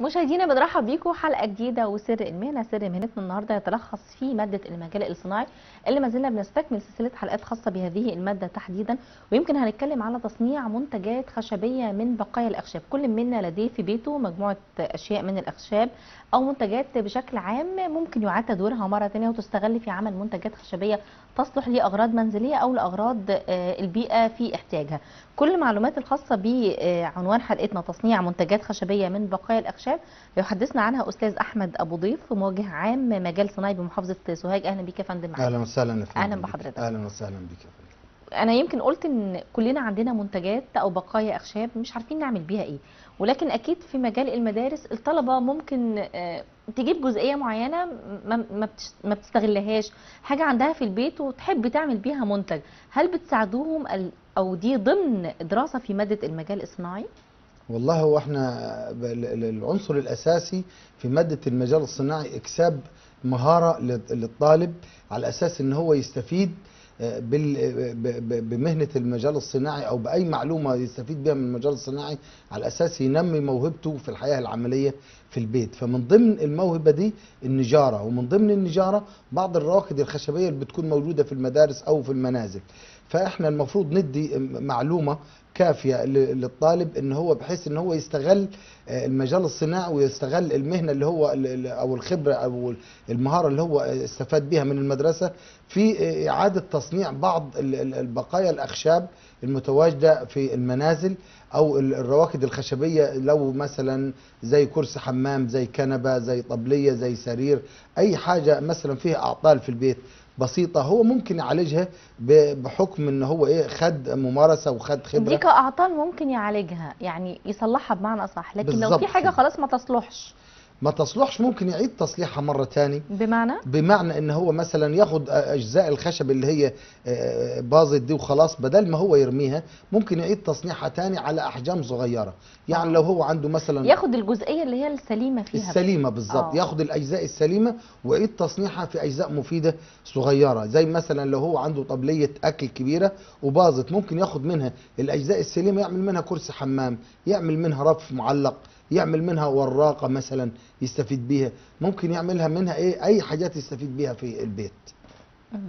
مشاهدينا بنرحب بيكم حلقه جديده وسر المهنه سر مهنتنا النهارده يتلخص في ماده المجال الصناعي اللي ما زلنا بنستكمل سلسله حلقات خاصه بهذه الماده تحديدا ويمكن هنتكلم على تصنيع منتجات خشبيه من بقايا الاخشاب كل منا لديه في بيته مجموعه اشياء من الاخشاب او منتجات بشكل عام ممكن يعاد تدويرها مره ثانيه وتستغل في عمل منتجات خشبيه تصلح لاغراض منزليه او لاغراض آه، البيئه في احتياجها كل المعلومات الخاصه بعنوان حلقتنا تصنيع منتجات خشبيه من بقايا الاخشاب يحدثنا عنها استاذ احمد ابو ضيف موجه عام مجال صناعي بمحافظه سوهاج اهلا بك يا فندم معانا. اهلا وسهلا يا فندم أهلاً بك. بحضرتك. اهلا وسهلا بك يا فندم انا يمكن قلت ان كلنا عندنا منتجات او بقايا اخشاب مش عارفين نعمل بيها ايه ولكن اكيد في مجال المدارس الطلبه ممكن آه، تجيب جزئيه معينه ما ما بتش- ما بتستغلهاش حاجه عندها في البيت وتحب تعمل بيها منتج هل بتساعدوهم ال- او دي ضمن دراسه في ماده المجال الصناعي والله هو احنا ب- ال- ال- العنصر الاساسي في ماده المجال الصناعي اكساب مهاره لل- للطالب على اساس ان هو يستفيد آه، بال- ب- ب- بمهنه المجال الصناعي او باي معلومه يستفيد بها من المجال الصناعي على اساس ينمي موهبته في الحياه العمليه في البيت فمن ضمن الموهبه دي النجاره ومن ضمن النجاره بعض الرواكد الخشبيه اللي بتكون موجوده في المدارس او في المنازل فاحنا المفروض ندي معلومه كافيه ل- للطالب ان هو بحيث ان هو يستغل آه، المجال الصناعي ويستغل المهنه اللي هو ال- ال- او الخبره او المهاره اللي هو استفاد بها من المدرسه في آه، اعاده تصنيع بعض ال- ال- البقايا الاخشاب المتواجده في المنازل او ال- الرواكد الخشبيه لو مثلا زي كرسي حمام زي كنبه زي طبليه زي سرير اي حاجه مثلا فيها اعطال في البيت بسيطه هو ممكن يعالجها ب- بحكم ان هو ايه خد ممارسه وخد دي خبره كاعطال ممكن يعالجها يعني يصلحها بمعنى اصح لكن لو بالظبط في حاجه كده. خلاص ما تصلحش ما تصلحش ممكن يعيد تصليحها مره تاني بمعنى بمعنى ان هو مثلا ياخد اجزاء الخشب اللي هي آه، باظت دي وخلاص بدل ما هو يرميها ممكن يعيد تصنيعها تاني على احجام صغيره يعني آه. لو هو عنده مثلا ياخد الجزئيه اللي هي السليمه فيها السليمه بالظبط آه. ياخد الاجزاء السليمه ويعيد تصنيعها في اجزاء مفيده صغيره زي مثلا لو هو عنده طبليه اكل كبيره وباظت ممكن ياخد منها الاجزاء السليمه يعمل منها كرسي حمام يعمل منها رف معلق يعمل منها وراقه مثلا يستفيد بيها ممكن يعملها منها ايه اي حاجات يستفيد بيها في البيت مم.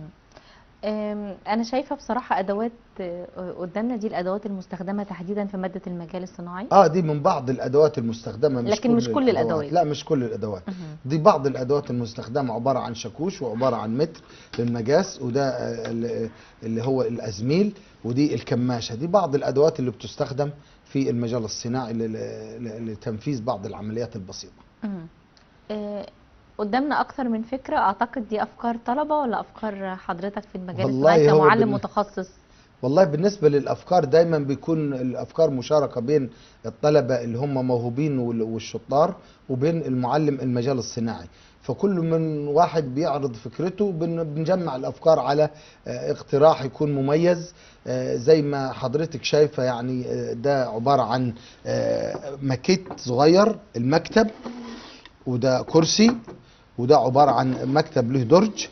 أم، انا شايفه بصراحه ادوات آه، قدامنا دي الادوات المستخدمه تحديدا في ماده المجال الصناعي اه دي من بعض الادوات المستخدمه مش لكن مش كل الأدوات. لا مش كل الادوات مهم. دي بعض الادوات المستخدمه عباره عن شاكوش وعباره عن متر للمقاس وده آه، ال- اللي هو الازميل ودي الكماشه دي بعض الادوات اللي بتستخدم في المجال الصناعي لل- ل- لتنفيذ بعض العمليات البسيطه مم. آه، قدامنا اكثر من فكره اعتقد دي افكار طلبه ولا افكار حضرتك في المجال والله الصناعي هو كمعلم بال- متخصص والله بالنسبة للأفكار دايما بيكون الأفكار مشاركة بين الطلبة اللي هم موهوبين وال- والشطار وبين المعلم المجال الصناعي فكل من واحد بيعرض فكرته بن- بنجمع الأفكار على آه، اقتراح يكون مميز آه، زي ما حضرتك شايفة يعني آه، ده عبارة عن آه، ماكيت صغير المكتب وده كرسي وده عبارة عن مكتب له درج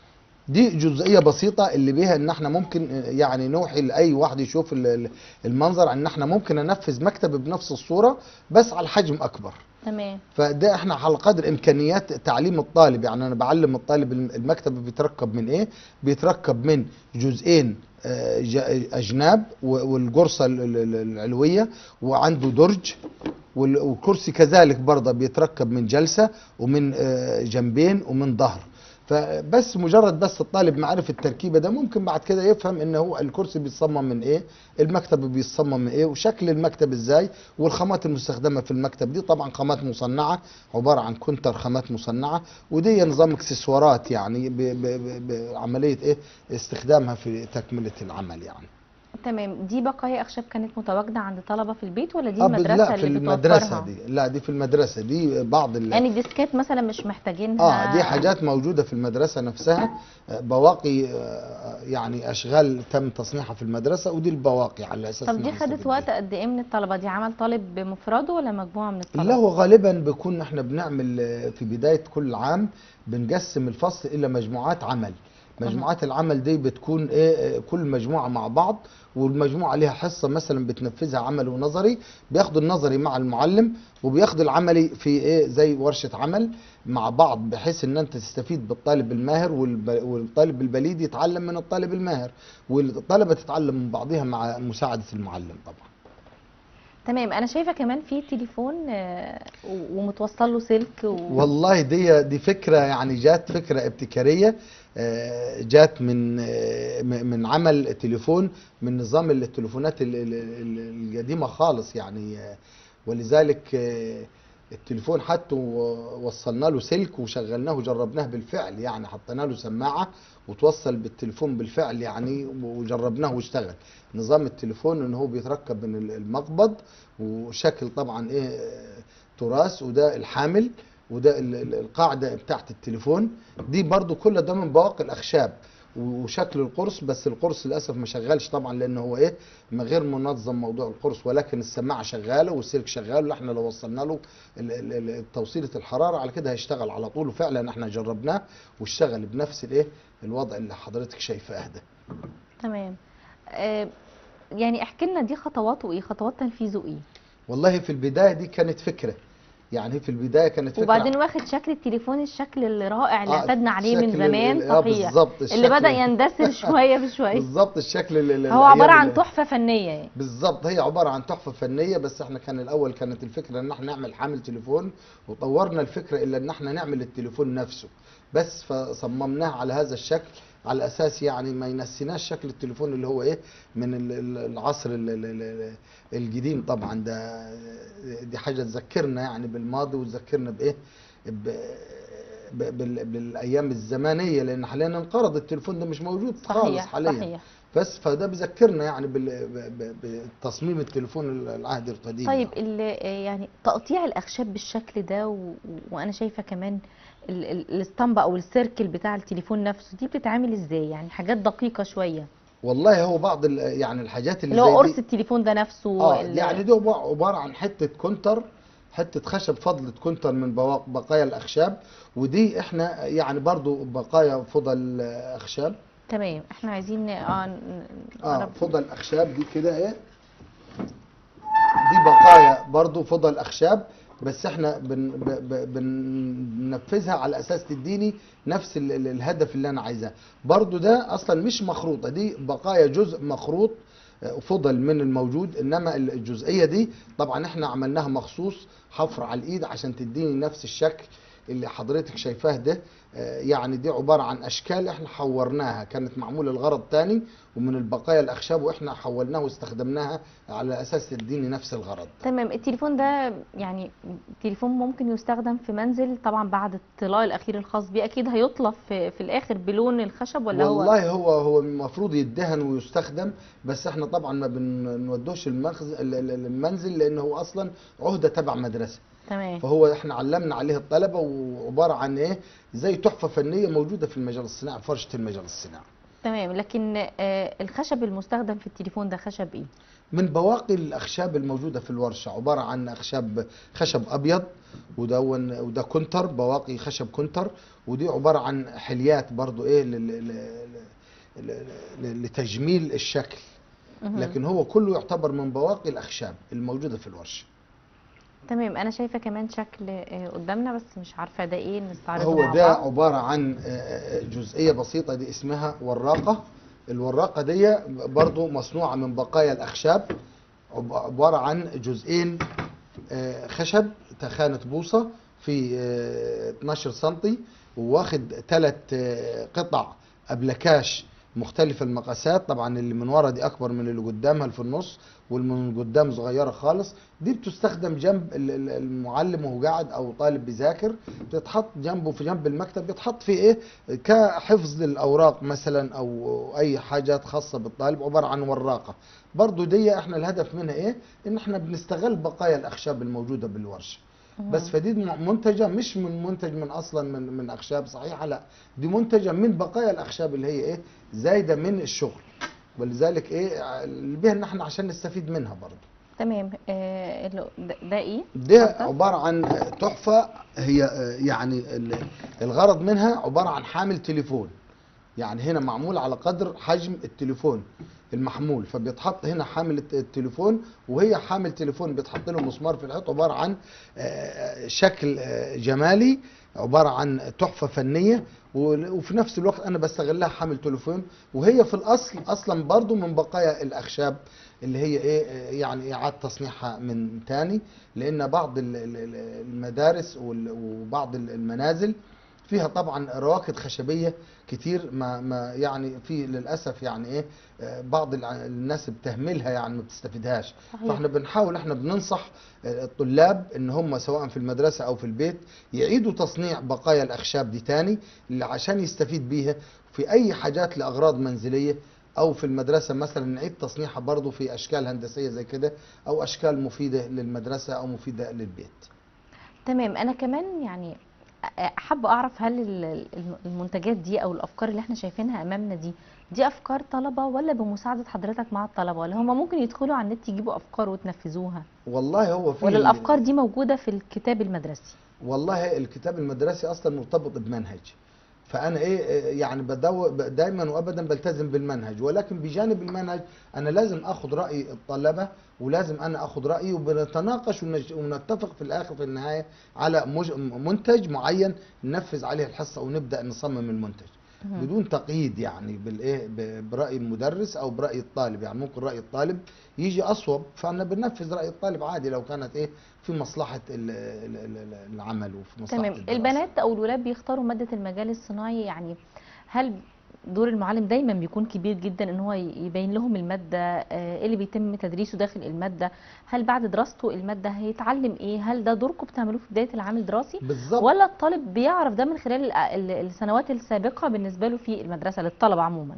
دي جزئيه بسيطه اللي بيها ان احنا ممكن يعني نوحي لاي واحد يشوف ال- ال- المنظر ان احنا ممكن انفذ مكتب بنفس الصوره بس على حجم اكبر تمام فده احنا على قدر امكانيات تعليم الطالب يعني انا بعلم الطالب الم- المكتب بيتركب من ايه بيتركب من جزئين آه، ج- اجناب و- والجرصه ال- ال- ال- العلويه وعنده درج وال- والكرسي كذلك برضه بيتركب من جلسه ومن آه، جنبين ومن ظهر فبس مجرد بس الطالب معرفة التركيبة ده ممكن بعد كده يفهم ان هو الكرسي بيتصمم من ايه المكتب بيتصمم من ايه وشكل المكتب ازاي والخامات المستخدمة في المكتب دي طبعا خامات مصنعة عبارة عن كونتر خامات مصنعة ودي نظام اكسسوارات يعني ب- ب- ب- بعملية ايه استخدامها في تكملة العمل يعني تمام دي بقايا اخشاب كانت متواجده عند طلبه في البيت ولا دي آه، المدرسه لا في اللي المدرسة بتوفرها دي لا دي في المدرسة دي بعض ال- يعني ديسكات مثلا مش محتاجينها اه دي حاجات موجوده في المدرسه نفسها آه، بواقي آه، يعني اشغال تم تصنيعها في المدرسه ودي البواقي على اساس طب دي إنها خدت نستفيد وقت بيها. قد ايه من الطلبه دي عمل طالب بمفرده ولا مجموعه من الطلبه لا هو غالبا بيكون احنا بنعمل آه، في بدايه كل عام بنقسم الفصل الى مجموعات عمل مجموعات العمل دي بتكون ايه آه، كل مجموعه مع بعض والمجموعه ليها حصه مثلا بتنفذها عملي ونظري بياخدوا النظري مع المعلم وبياخدوا العملي في ايه زي ورشه عمل مع بعض بحيث ان انت تستفيد بالطالب الماهر والب- والطالب البليد يتعلم من الطالب الماهر والطلبه تتعلم من بعضها مع مساعده المعلم طبعا تمام انا شايفه كمان في تليفون آه، و- ومتوصل له سلك و... والله دي دي فكره يعني جات فكره ابتكاريه آه، جات من آه، م- من عمل تليفون من نظام التليفونات ال- ال- ال- القديمه خالص يعني آه، ولذلك آه، التليفون حتى و- وصلنا له سلك وشغلناه وجربناه بالفعل يعني حطينا له سماعه وتوصل بالتليفون بالفعل يعني وجربناه واشتغل نظام التليفون ان هو بيتركب من ال- المقبض وشكل طبعا ايه آه، تراث وده الحامل وده ال- ال- القاعده بتاعت التليفون دي برضو كل ده من بواقي الاخشاب وشكل القرص بس القرص للاسف ما شغالش طبعا لان هو ايه ما غير منظم موضوع القرص ولكن السماعه شغاله والسلك شغال واحنا لو وصلنا له ال- ال- ال- توصيله الحراره على كده هيشتغل على طول وفعلا احنا جربناه واشتغل بنفس الايه الوضع اللي حضرتك شايفاه ده تمام آه، يعني احكي لنا دي خطواته ايه خطوات تنفيذه ايه والله في البدايه دي كانت فكره يعني في البدايه كانت فكره وبعدين واخد شكل التليفون الشكل الرائع اللي آه، اعتدنا عليه من شكل ال- زمان ال- آه، صحيح بالظبط اللي الشكل- بدأ يندثر شويه بشويه بالظبط الشكل اللي اللي هو عباره الأيام عن اللي- تحفه فنيه يعني بالظبط هي عباره عن تحفه فنيه بس احنا كان الاول كانت الفكره ان احنا نعمل حامل تليفون وطورنا الفكره الا ان احنا نعمل التليفون نفسه بس فصممناه على هذا الشكل على اساس يعني ما ينسيناش شكل التليفون اللي هو ايه من ال- ال- العصر ال- ال- ال- القديم طبعا ده دي حاجه تذكرنا يعني بالماضي وتذكرنا بايه ب ب- بال- بالايام الزمانيه لان حاليا انقرض التليفون ده مش موجود خالص صحيح حاليا صحيح بس فده بيذكرنا يعني بال- ب- ب- بتصميم التليفون العهدي القديم طيب يعني. ال- يعني تقطيع الاخشاب بالشكل ده و... وانا شايفه كمان ال- ال- الاسطمبه او السيركل بتاع التليفون نفسه دي بتتعمل ازاي يعني حاجات دقيقه شويه والله هو بعض ال- يعني الحاجات اللي اللي هو زي قرص دي التليفون ده نفسه اه ال- يعني دي عبارة- عباره عن حته كونتر حته خشب فضله كونتر من بوا- بقايا الاخشاب ودي احنا يعني برضو بقايا فضل اخشاب تمام احنا عايزين اه ن- اه نقرب. فضل اخشاب دي كده ايه دي بقايا برضو فضل اخشاب بس احنا بن ب- ب- بننفذها على اساس تديني نفس ال- ال- الهدف اللي انا عايزاه برضو ده اصلا مش مخروطه دي بقايا جزء مخروط آه، فضل من الموجود انما الجزئيه دي طبعا احنا عملناها مخصوص حفر على الايد عشان تديني نفس الشكل اللي حضرتك شايفاه ده آه، يعني دي عباره عن اشكال احنا حورناها كانت معموله لغرض تاني ومن البقايا الاخشاب واحنا حولناها واستخدمناها على اساس تديني نفس الغرض تمام التليفون ده يعني تليفون ممكن يستخدم في منزل طبعا بعد الطلاء الاخير الخاص بيه اكيد هيطلب في, في الاخر بلون الخشب ولا هو والله هو هو المفروض يدهن ويستخدم بس احنا طبعا ما بنودوش المخز ال- ال- المنزل لانه هو اصلا عهده تبع مدرسه تمام فهو احنا علمنا عليه الطلبه وعباره عن ايه زي تحفه فنيه موجوده في المجال الصناعي فرشه المجال الصناعي تمام لكن آه الخشب المستخدم في التليفون ده خشب ايه من بواقي الاخشاب الموجوده في الورشه عباره عن اخشاب خشب ابيض ودون وده كونتر بواقي خشب كونتر ودي عباره عن حليات برضو ايه لل- لل- لل- لل- لتجميل الشكل مهم. لكن هو كله يعتبر من بواقي الاخشاب الموجوده في الورشه تمام انا شايفه كمان شكل آه قدامنا بس مش عارفه ده ايه نستعرضه هو مع ده بعض. عباره عن آه، جزئيه بسيطه دي اسمها وراقه الوراقه دي برضو مصنوعه من بقايا الاخشاب عب- عباره عن جزئين آه، خشب تخانه بوصه في آه، 12 سنتي وواخد ثلاث قطع ابلكاش مختلف المقاسات طبعا اللي من ورا دي اكبر من اللي قدامها اللي في النص واللي من قدام صغيره خالص دي بتستخدم جنب ال- ال- المعلم وهو قاعد او طالب بيذاكر بتتحط جنبه في جنب المكتب بيتحط فيه ايه كحفظ للاوراق مثلا او اي حاجات خاصه بالطالب عباره عن وراقه برضو دي احنا الهدف منها ايه ان احنا بنستغل بقايا الاخشاب الموجوده بالورشه مهم. بس فدي منتجه مش من منتج من اصلا من من اخشاب صحيحه لا دي منتجه من بقايا الاخشاب اللي هي ايه زايده من الشغل ولذلك ايه اللي بيها ان احنا عشان نستفيد منها برضه تمام آه اللي- ده, ده ايه ده اتفضل. عباره عن تحفه هي آه، يعني ال- الغرض منها عباره عن حامل تليفون يعني هنا معمول على قدر حجم التليفون المحمول فبيتحط هنا حامل الت- التليفون وهي حامل تليفون بيتحط له مسمار في الحيط عباره عن آه، شكل آه، جمالي عباره عن تحفه فنيه و- وفي نفس الوقت انا بستغلها حامل تليفون وهي في الاصل اصلا برضو من بقايا الاخشاب اللي هي ايه آه، يعني اعاده تصنيعها من تاني لان بعض ال- ال- ال- المدارس وال- وبعض ال- المنازل فيها طبعا رواكد خشبيه كتير ما ما يعني في للاسف يعني ايه آه، بعض الع- الناس بتهملها يعني ما بتستفيدهاش صحيح. فاحنا بنحاول احنا بننصح آه، الطلاب ان هم سواء في المدرسه او في البيت يعيدوا تصنيع بقايا الاخشاب دي تاني اللي عشان يستفيد بيها في اي حاجات لاغراض منزليه او في المدرسه مثلا نعيد تصنيعها برضه في اشكال هندسيه زي كده او اشكال مفيده للمدرسه او مفيده للبيت تمام انا كمان يعني حابه اعرف هل ال- ال- المنتجات دي او الافكار اللي احنا شايفينها امامنا دي دي افكار طلبه ولا بمساعده حضرتك مع الطلبه ولا هم ممكن يدخلوا على النت يجيبوا افكار وتنفذوها والله هو في ولا الافكار دي موجوده في الكتاب المدرسي والله الكتاب المدرسي اصلا مرتبط بمنهج فانا ايه إيه يعني بدو دايما وابدا بلتزم بالمنهج ولكن بجانب المنهج انا لازم اخذ راي الطلبه ولازم انا اخذ رايي وبنتناقش ونج- ونتفق في الاخر في النهايه على مج- منتج معين ننفذ عليه الحصه ونبدا نصمم المنتج مهم. بدون تقييد يعني بالايه ب- براي المدرس او براي الطالب يعني ممكن راي الطالب يجي اصوب فانا بنفذ راي الطالب عادي لو كانت ايه في مصلحه ال- ال- ال- العمل وفي مصلحه تمام الدراسة. البنات او الولاد بيختاروا ماده المجال الصناعي يعني هل دور المعلم دايما بيكون كبير جدا ان هو يبين لهم الماده آه، ايه اللي بيتم تدريسه داخل الماده هل بعد دراسته الماده هيتعلم ايه هل ده دوركم بتعملوه في بدايه العام الدراسي بالظبط ولا الطالب بيعرف ده من خلال ال- ال- السنوات السابقه بالنسبه له في المدرسه للطلبه عموما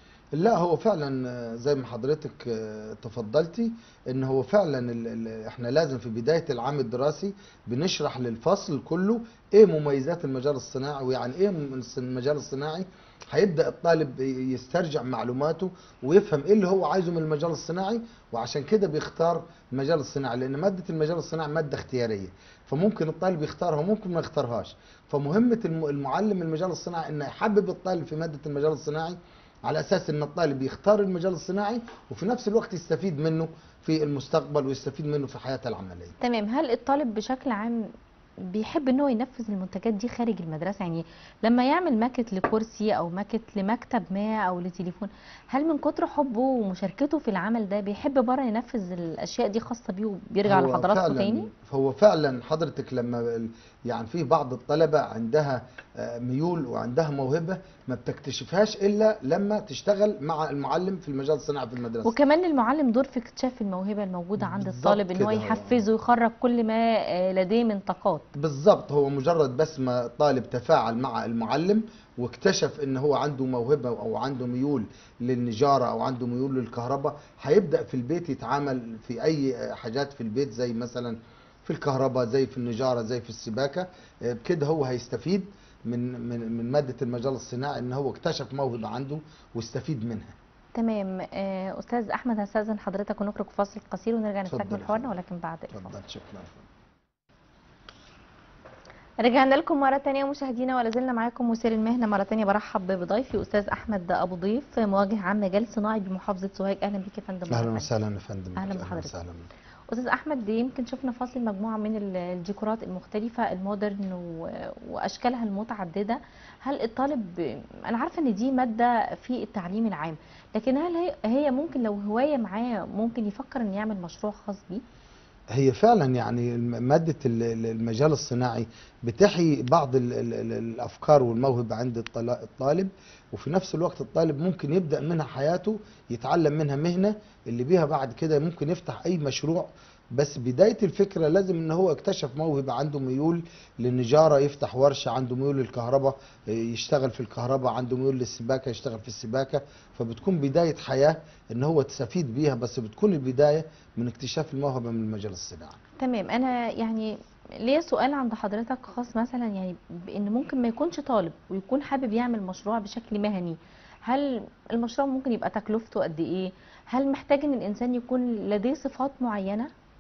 لا هو فعلا آه، زي ما حضرتك آه، تفضلتي ان هو فعلا ال ال احنا لازم في بدايه العام الدراسي بنشرح للفصل كله ايه مميزات المجال الصناعي ويعني ايه من الص- المجال الصناعي هيبدا الطالب ي- يسترجع معلوماته ويفهم ايه اللي هو عايزه من المجال الصناعي وعشان كده بيختار المجال الصناعي لان ماده المجال الصناعي ماده اختياريه فممكن الطالب يختارها وممكن ما يختارهاش فمهمه الم- المعلم المجال الصناعي انه يحبب الطالب في ماده المجال الصناعي على اساس ان الطالب يختار المجال الصناعي وفي نفس الوقت يستفيد منه في المستقبل ويستفيد منه في حياته العمليه تمام هل الطالب بشكل عام بيحب ان هو ينفذ المنتجات دي خارج المدرسه يعني لما يعمل ماكت لكرسي او ماكت لمكتب ما او لتليفون هل من كتر حبه ومشاركته في العمل ده بيحب بره ينفذ الاشياء دي خاصه بيه وبيرجع هو لحضراتكم فعلاً تاني هو فعلا حضرتك لما ال- يعني في بعض الطلبه عندها آه، ميول وعندها موهبه ما بتكتشفهاش الا لما تشتغل مع المعلم في المجال الصناعي في المدرسه وكمان المعلم دور في اكتشاف الموهبه الموجوده عند بالظبط الطالب ان هو كده هو. يحفزه ويخرج كل ما آه، لديه من طاقات بالظبط هو مجرد بس ما الطالب تفاعل مع المعلم واكتشف ان هو عنده موهبه او عنده ميول للنجاره او عنده ميول للكهرباء هيبدا في البيت يتعامل في اي حاجات في البيت زي مثلا في الكهرباء زي في النجاره زي في السباكه آه، بكده هو هيستفيد من من من ماده المجال الصناعي ان هو اكتشف موهبه عنده واستفيد منها تمام آه، استاذ احمد هستاذن حضرتك ونخرج فاصل قصير ونرجع اتفضل نستكمل يا حوارنا فندم. ولكن بعد الفاصل اتفضل شكرا رجعنا لكم مرة تانية مشاهدينا ولا زلنا معاكم مسير المهنة مرة تانية برحب بضيفي أستاذ أحمد أبو ضيف مواجه عام مجال صناعي بمحافظة سوهاج أهلا بك يا فندم مرة اهلا تانية. وسهلا يا فندم أهلا بحضرتك. وسهلا أستاذ أحمد يمكن شفنا فاصل مجموعة من ال- الديكورات المختلفة المودرن و- وأشكالها المتعددة هل الطالب أنا عارفة إن دي مادة في التعليم العام لكن هل هي- هي ممكن لو هواية معاه ممكن يفكر إن يعمل مشروع خاص بيه؟ هي فعلا يعني الم- مادة ال- ال- المجال الصناعي بتحيي بعض ال- ال- ال- الأفكار والموهبة عند الطلا- الطالب وفي نفس الوقت الطالب ممكن يبدأ منها حياته يتعلم منها مهنة اللي بيها بعد كده ممكن يفتح أي مشروع بس بداية الفكرة لازم ان هو اكتشف موهبة عنده ميول للنجارة يفتح ورشة عنده ميول للكهرباء يشتغل في الكهرباء عنده ميول للسباكة يشتغل في السباكة فبتكون بداية حياة ان هو تستفيد بيها بس بتكون البداية من اكتشاف الموهبة من المجال الصناعي تمام انا يعني ليا سؤال عند حضرتك خاص مثلا يعني بان ممكن ما يكونش طالب ويكون حابب يعمل مشروع بشكل مهني هل المشروع ممكن يبقى تكلفته قد ايه هل محتاج ان الانسان يكون لديه صفات معينه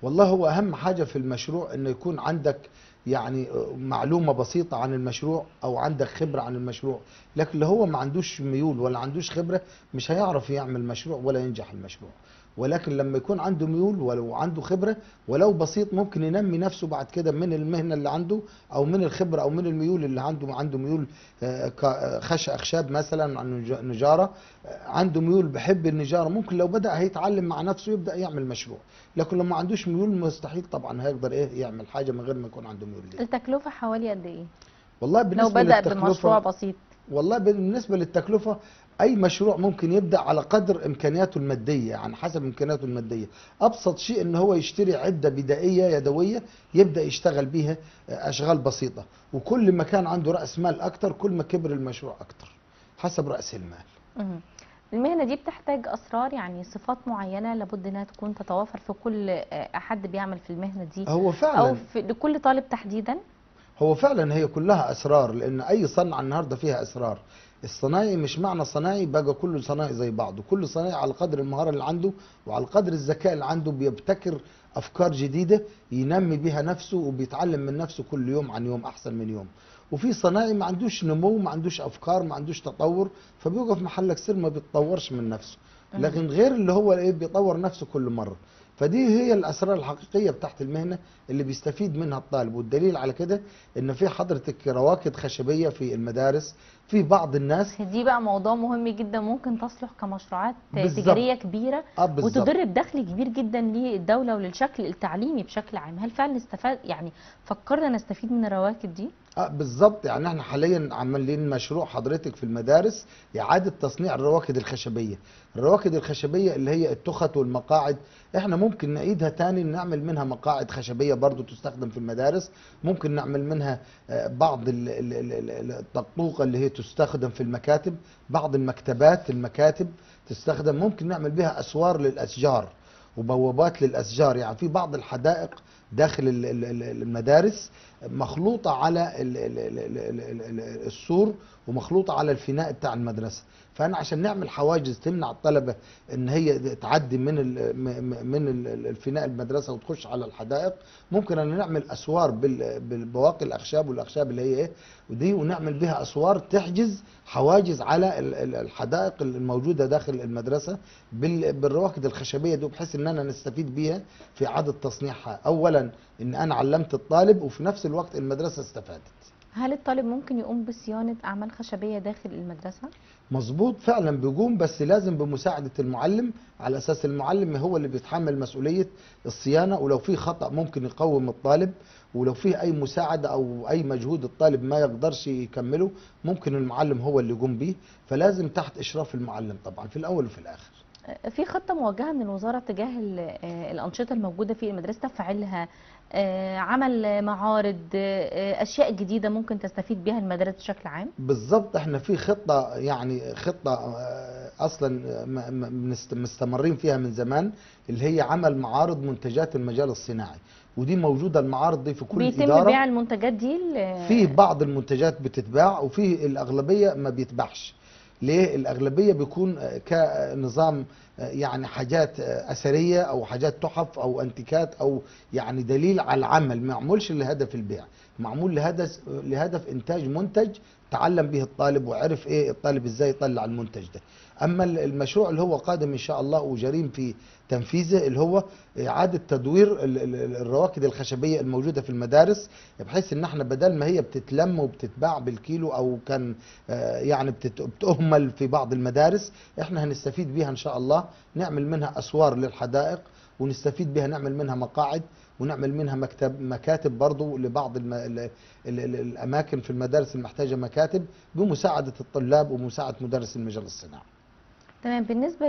والله هو اهم حاجه في المشروع انه يكون عندك يعني معلومه بسيطه عن المشروع او عندك خبره عن المشروع لكن اللي هو ما عندوش ميول ولا عندوش خبره مش هيعرف يعمل مشروع ولا ينجح المشروع ولكن لما يكون عنده ميول ولو عنده خبره ولو بسيط ممكن ينمي نفسه بعد كده من المهنه اللي عنده او من الخبره او من الميول اللي عنده عنده ميول آه، ك- آه، خش اخشاب مثلا عن نج- نجاره آه، عنده ميول بحب النجاره ممكن لو بدا هيتعلم مع نفسه يبدا يعمل مشروع لكن لو ما عندوش ميول مستحيل طبعا هيقدر ايه يعمل حاجه من غير ما يكون عنده ميول ليه التكلفه حوالي قد ايه والله لو بالنسبه بدا للتكلفه بمشروع بسيط والله بالنسبه للتكلفه اي مشروع ممكن يبدا على قدر امكانياته الماديه يعني حسب امكانياته الماديه ابسط شيء ان هو يشتري عده بدائيه يدويه يبدا يشتغل بيها آه، اشغال بسيطه وكل ما كان عنده راس مال اكتر كل ما كبر المشروع اكتر حسب راس المال مهم. المهنة دي بتحتاج أسرار يعني صفات معينة لابد إنها تكون تتوافر في كل آه، حد بيعمل في المهنة دي هو أو فعلا في لكل طالب تحديدا هو فعلا هي كلها اسرار لان اي صنعه النهارده فيها اسرار الصنايعي مش معنى صنايعي بقى كله صنايعي زي بعضه كل صنايعي على قدر المهاره اللي عنده وعلى قدر الذكاء اللي عنده بيبتكر افكار جديده ينمي بيها نفسه وبيتعلم من نفسه كل يوم عن يوم احسن من يوم وفي صنايعي ما عندوش نمو ما عندوش افكار ما عندوش تطور فبيوقف محلك سر ما بيتطورش من نفسه مم. لكن غير اللي هو ايه بيطور نفسه كل مره فدي هي الاسرار الحقيقيه بتاعت المهنه اللي بيستفيد منها الطالب والدليل على كده ان في حضرتك رواكد خشبيه في المدارس في بعض الناس دي بقى موضوع مهم جدا ممكن تصلح كمشروعات بالظبط. تجارية كبيرة اه بالظبط وتدر بدخل كبير جدا للدولة وللشكل التعليمي بشكل عام هل فعلا استفاد يعني فكرنا نستفيد من الرواكد دي اه بالظبط يعني احنا حاليا عاملين مشروع حضرتك في المدارس اعاده تصنيع الرواكد الخشبيه الرواكد الخشبيه اللي هي التخت والمقاعد احنا ممكن نعيدها تاني نعمل منها مقاعد خشبيه برضو تستخدم في المدارس ممكن نعمل منها آه، بعض ال- ال- ال- ال- الطقطوقه اللي هي تستخدم في المكاتب بعض المكتبات المكاتب تستخدم ممكن نعمل بها اسوار للاشجار وبوابات للاشجار يعني في بعض الحدائق داخل ال- ال- ال- المدارس مخلوطه على ال- ال- ال- ال- ال- ال- السور ومخلوطه على الفناء بتاع المدرسه فانا عشان نعمل حواجز تمنع الطلبه ان هي تعدي من ال- م- م- من ال- الفناء المدرسه وتخش على الحدائق ممكن ان نعمل اسوار بال- بالبواقي الاخشاب والاخشاب اللي هي ايه ودي ونعمل بها اسوار تحجز حواجز على ال- ال- الحدائق الموجوده داخل المدرسه بال- بالرواكد الخشبيه دي بحيث ان انا نستفيد بيها في اعاده تصنيعها اولا ان انا علمت الطالب وفي نفس الوقت المدرسه استفادت هل الطالب ممكن يقوم بصيانة أعمال خشبية داخل المدرسة؟ مظبوط فعلا بيقوم بس لازم بمساعدة المعلم على أساس المعلم هو اللي بيتحمل مسؤولية الصيانة ولو في خطأ ممكن يقوم الطالب ولو فيه أي مساعدة أو أي مجهود الطالب ما يقدرش يكمله ممكن المعلم هو اللي يقوم بيه فلازم تحت إشراف المعلم طبعا في الأول وفي الآخر في خطة موجهة من الوزارة تجاه ال- آه، الأنشطة الموجودة في المدرسة تفعيلها آه، عمل معارض آه، أشياء جديدة ممكن تستفيد بها المدارس بشكل عام بالظبط احنا في خطة يعني خطة آه، اصلا م- م- منست- مستمرين فيها من زمان اللي هي عمل معارض منتجات المجال الصناعي ودي موجودة المعارض دي في كل بيتم إدارة بيع المنتجات دي ل- في بعض المنتجات بتتباع وفي الأغلبية ما بيتباعش ليه الأغلبية بيكون آه، كنظام آه، يعني حاجات آه، أثرية أو حاجات تحف أو أنتيكات أو يعني دليل على العمل ما معمولش لهدف البيع معمول لهدف لهدف إنتاج منتج تعلم به الطالب وعرف إيه الطالب إزاي يطلع المنتج ده أما ال- المشروع اللي هو قادم إن شاء الله وجريم في تنفيذه اللي هو إعادة تدوير ال- ال- ال- الرواكد الخشبية الموجودة في المدارس بحيث ان احنا بدل ما هي بتتلم وبتتباع بالكيلو او كان آه، يعني بتت- بتهمل في بعض المدارس احنا هنستفيد بيها ان شاء الله نعمل منها اسوار للحدائق ونستفيد بها نعمل منها مقاعد ونعمل منها مكتب مكاتب برضو لبعض الم... ال... ال... ال... الاماكن في المدارس المحتاجه مكاتب بمساعده الطلاب ومساعده مدرس المجال الصناعي تمام بالنسبة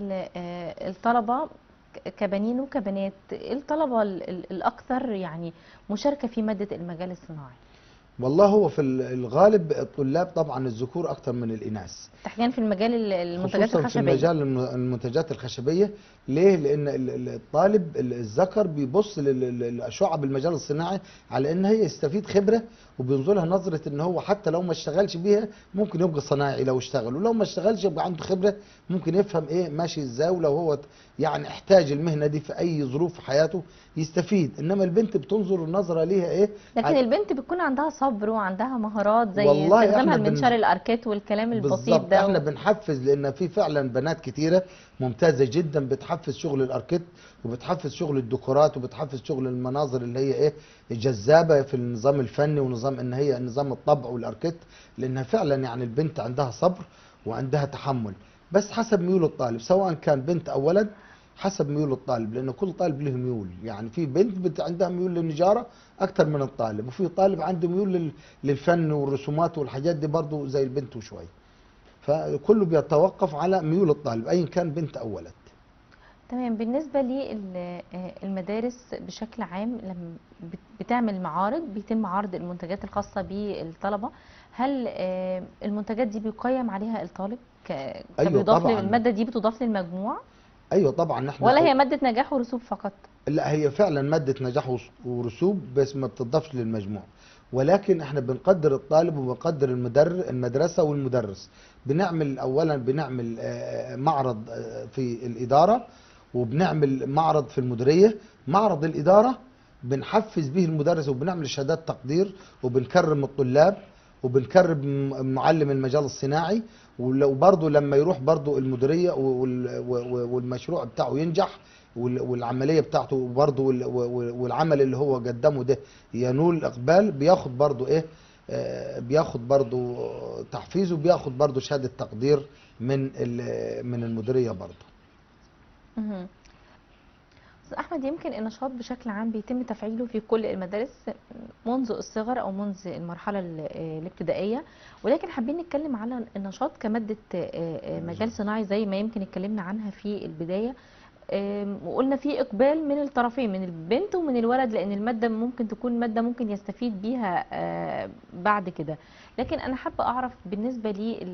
للطلبة كبنين وكبنات ايه الطلبة ال- ال- الأكثر يعني مشاركة في مادة المجال الصناعي؟ والله هو في ال- الغالب الطلاب طبعا الذكور اكتر من الاناث تحديدا في المجال ال- المنتجات خصوصا في الخشبيه مجال الم- المنتجات الخشبيه ليه لان ال- ال- الطالب ال- الذكر بيبص لل- لل- للاشعه بالمجال الصناعي على ان هي يستفيد خبره وبينظر لها نظره ان هو حتى لو ما اشتغلش بيها ممكن يبقى صناعي لو اشتغل ولو ما اشتغلش يبقى عنده خبره ممكن يفهم ايه ماشي ازاي ولو هو ت- يعني احتاج المهنه دي في اي ظروف في حياته يستفيد انما البنت بتنظر النظره ليها ايه لكن على- البنت بتكون عندها صبر وعندها مهارات زي والله استخدامها إحنا بن- المنشار الاركات والكلام البسيط بالظبط ده احنا بنحفز لان في فعلا بنات كتيره ممتازه جدا بتحفز شغل الاركيت وبتحفز شغل الديكورات وبتحفز شغل المناظر اللي هي ايه جذابه في النظام الفني ونظام ان هي نظام الطبع والاركيت لانها فعلا يعني البنت عندها صبر وعندها تحمل بس حسب ميول الطالب سواء كان بنت او ولد حسب ميول الطالب لان كل طالب له ميول يعني في بنت بت عندها ميول للنجاره اكتر من الطالب وفي طالب عنده ميول لل- للفن والرسومات والحاجات دي برضه زي البنت وشويه فكله بيتوقف على ميول الطالب ايا كان بنت او ولد تمام بالنسبة للمدارس بشكل عام لما بت- بتعمل معارض بيتم عرض المنتجات الخاصة بالطلبة هل آه، المنتجات دي بيقيم عليها الطالب ك- أيوة كبيضاف طبعاً. المادة دي بتضاف للمجموع ايوه طبعا احنا ولا هي مادة نجاح ورسوب فقط لا هي فعلا ماده نجاح وس- ورسوب بس ما بتضافش للمجموع ولكن احنا بنقدر الطالب وبنقدر المدر المدرسه والمدرس بنعمل اولا بنعمل آه، معرض آه، في الاداره وبنعمل معرض في المديريه معرض الاداره بنحفز به المدرس وبنعمل شهادات تقدير وبنكرم الطلاب وبنكرم م- معلم المجال الصناعي ولو برضه لما يروح برضه المديريه وال- و- والمشروع بتاعه ينجح وال- والعمليه بتاعته برضه وال- و- والعمل اللي هو قدمه ده ينول اقبال بياخد برضه ايه آه، بياخد برضه تحفيز وبياخد برضه شهاده تقدير من ال- من المديريه برضه مهم. أستاذ احمد يمكن النشاط بشكل عام بيتم تفعيله في كل المدارس منذ الصغر او منذ المرحله ال- آه، الابتدائيه ولكن حابين نتكلم على النشاط كماده آه، آه، مجال صناعي زي ما يمكن اتكلمنا عنها في البدايه آم، وقلنا في اقبال من الطرفين من البنت ومن الولد لان الماده ممكن تكون ماده ممكن يستفيد بيها آه، بعد كده لكن انا حابه اعرف بالنسبه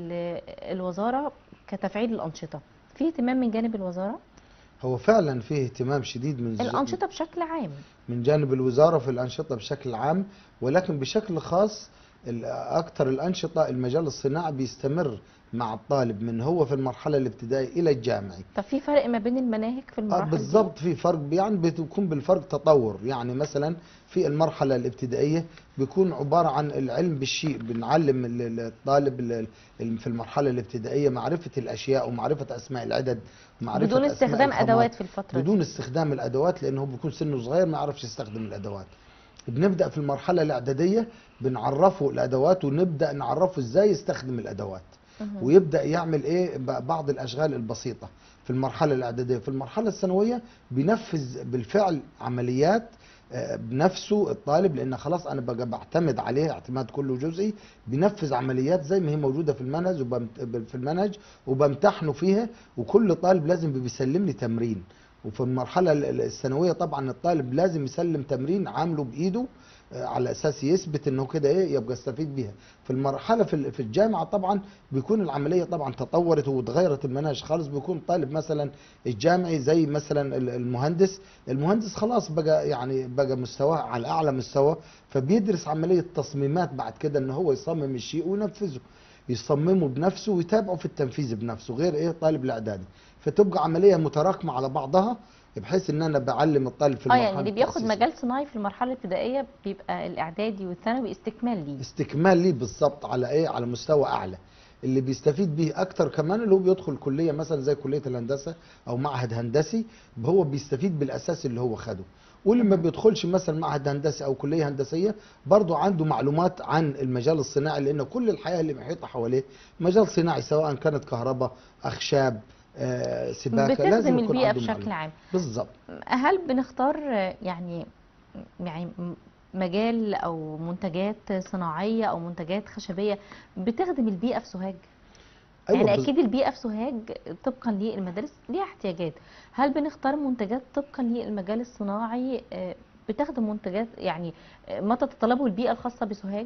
للوزاره كتفعيل الانشطه في اهتمام من جانب الوزاره هو فعلا فيه اهتمام شديد من ج- الأنشطة بشكل عام من جانب الوزارة في الأنشطة بشكل عام ولكن بشكل خاص ال- أكثر الأنشطة المجال الصناعي بيستمر مع الطالب من هو في المرحلة الابتدائية إلى الجامعي طب في فرق ما بين المناهج في آه المراحل دي؟ بالضبط في فرق يعني بتكون بالفرق تطور يعني مثلا في المرحلة الابتدائية بيكون عبارة عن العلم بالشيء بنعلم ال- ال- الطالب ال- ال- في المرحلة الابتدائية معرفة الأشياء ومعرفة أسماء العدد ومعرفة بدون أسماء استخدام الخامات. أدوات في الفترة دي بدون استخدام الادوات لانه هو بيكون سنه صغير ما يعرفش يستخدم الادوات بنبدا في المرحله الاعداديه بنعرفه الادوات ونبدا نعرفه ازاي يستخدم الادوات مهم. ويبدا يعمل ايه ب- بعض الاشغال البسيطه في المرحله الاعداديه في المرحله الثانويه بينفذ بالفعل عمليات آه، بنفسه الطالب لان خلاص انا بقى بعتمد عليه اعتماد كله جزئي بينفذ عمليات زي ما هي موجوده في المنهج وبمت... في المنهج وبمتحنه فيها وكل طالب لازم بيسلم لي تمرين وفي المرحله ال- ال- الثانويه طبعا الطالب لازم يسلم تمرين عامله بايده آه، على اساس يثبت انه كده ايه يبقى يستفيد بيها في المرحله في ال- في الجامعه طبعا بيكون العمليه طبعا تطورت وتغيرت المنهج خالص بيكون طالب مثلا الجامعي زي مثلا ال- المهندس المهندس خلاص بقى يعني بقى مستواه على اعلى مستوى فبيدرس عمليه تصميمات بعد كده ان هو يصمم الشيء وينفذه يصممه بنفسه ويتابعه في التنفيذ بنفسه غير ايه طالب الاعدادي فتبقى عمليه متراكمه على بعضها بحيث ان انا بعلم الطالب في اه المرحله يعني اللي بياخد التأسيسية. مجال صناعي في المرحلة الابتدائية بيبقى الإعدادي والثانوي استكمال ليه استكمال ليه بالظبط على ايه على مستوى اعلى اللي بيستفيد بيه اكتر كمان اللي هو بيدخل كليه مثلا زي كليه الهندسه او معهد هندسي هو بيستفيد بالاساس اللي هو خده واللي ما بيدخلش مثلا معهد هندسي او كليه هندسيه برضه عنده معلومات عن المجال الصناعي لان كل الحياه اللي محيطه حواليه مجال صناعي سواء كانت كهرباء اخشاب آه، سباكه لازم بتخدم يكون البيئة عنده بشكل معلومات. عام بالظبط هل بنختار آه، يعني يعني م- مجال أو منتجات صناعية أو منتجات خشبية بتخدم البيئة في سوهاج؟ يعني بز- اكيد البيئه في سوهاج طبقا للمدارس ليها احتياجات هل بنختار منتجات طبقا للمجال الصناعي آه، بتخدم منتجات يعني آه، ما تتطلبه البيئه الخاصه بسوهاج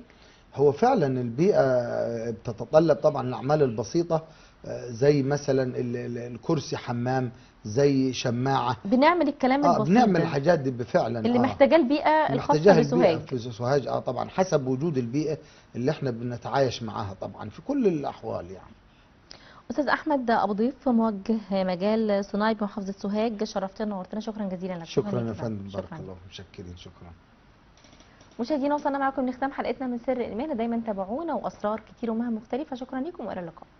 هو فعلا البيئة بتتطلب طبعا الأعمال البسيطة آه، زي مثلا ال- ال- الكرسي حمام زي شماعة بنعمل الكلام اه البسيط بنعمل ده، الحاجات دي فعلا اللي آه. محتاجاه البيئه الخاصه محتاجاها البيئة بسوهاج في سوهاج اه طبعا حسب وجود البيئة اللي احنا بنتعايش معاها طبعا في كل الأحوال يعني استاذ احمد ابو ضيف موجه مجال صناعي بمحافظه سوهاج شرفتنا ونورتنا شكرا جزيلا لك شكرا ليك يا فندم شكرا بارك الله متشكرين شكرا مشاهدينا وصلنا معكم لختام حلقتنا من سر المهنه دايما تابعونا واسرار كتير ومهام مختلفه شكرا لكم والى اللقاء